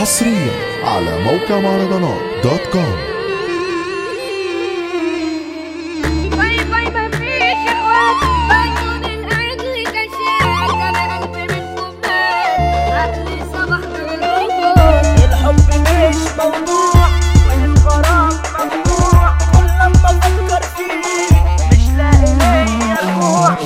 حصريا على موقع مهرجانات دوت كوم باي باي ما فيش اخوات بيكون الاجل كشاك انا قلبي منكم مات عقلي صبح بالغفور الحب مش موضوع والغرام ممنوع كل لما افكر فيه مش لاقي ليا دموع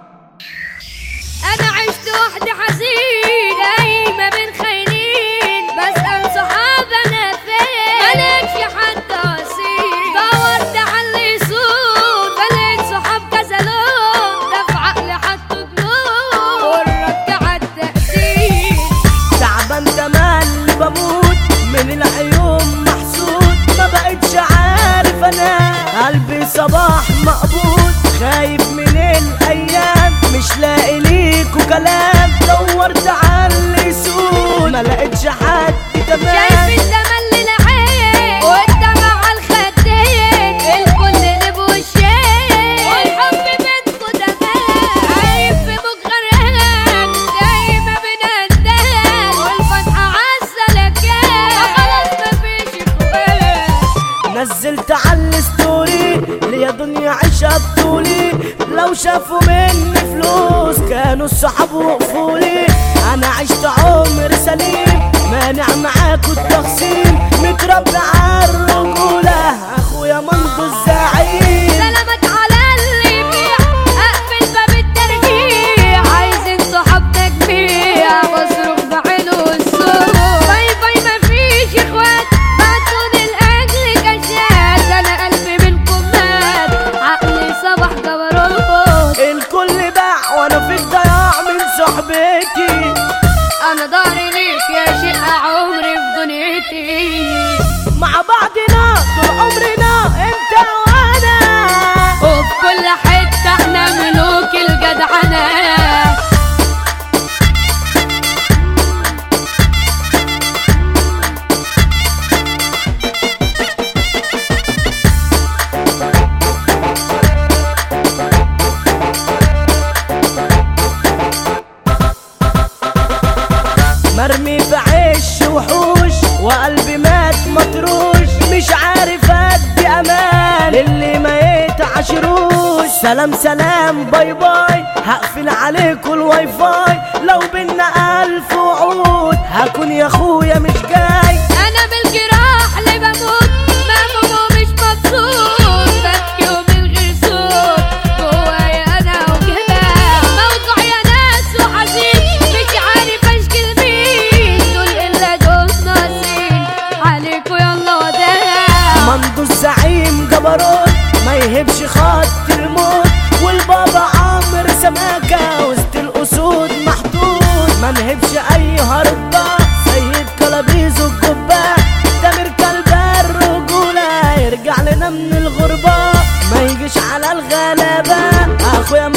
انا عشت وحدي حزين قايمه بين خاينين بسال صحاب انا فين ملقتش حد اصيل دورت على اللي يسود فلقيت صحاب كذا لون ده في عقلي حطوا جنون ورك على التقدير تعبان تملي بموت من العيون محسود ما بقتش عارف انا قلبي صباح مقبوض خايف من الايام مش لاقي ليكوا كلام دورت على اللي يسود ما لقيتش حد تمام شايف الزمن للعين والدمع على الخدين الكل اللي بوشين والحب بينكو دمان عايب في مغرقان دايما بنندان والفتحة عالسلكان خلاص مفيش اخوان نزلت على الستوري ليا دنيا عيشة بطولي لو شافوا مني فلوس كانوا الصحاب وقفولي انا عشت عمر سليم مانع معاكوا التخصيم متربي على الرجولة اخويا منذ الزعيم سلامات على اللي يبيع اقفل باب الترجيع عايزين صحاب تجميع بصرف بعينه السوق باي باي مفيش اخوات بعتون الاجل كشات انا قلبي منكم مات عقلي صبح جبروت الكل باع وانا في الضياع من صحبتي انا ضهري ليك يا شقة عمري في دنيتي مع بعضنا طول عمرنا انت وانا وفي كل حتة احنا ملوك الجدعنة مرمي في عش وحوش وقلبي مات مطروش مش عارف ادي امان اللي ما يتعشروش سلام سلام باي باي هقفل عليكوا الواي فاي لو بينا الف وعود هكون يا اخويا مش جاي انا بالجراح اللي بموت مهموم ومش مبسوط ببكي ومن غير صوت جوايا انا وكده موضوع يا ناس وحزين مش عارف اشكي مين دول الا دول ناقصين عليكوا يلا وداع مندو الزعيم جبروت ما يهبش خط الموت والبابا عمرو سماكة وسط الأسود محطوط ما نهبش أي هربة سيد كلابيز الجبة تامر كلب الرجولة يرجع لنا من الغربة ما يجيش على الغلبة أخويا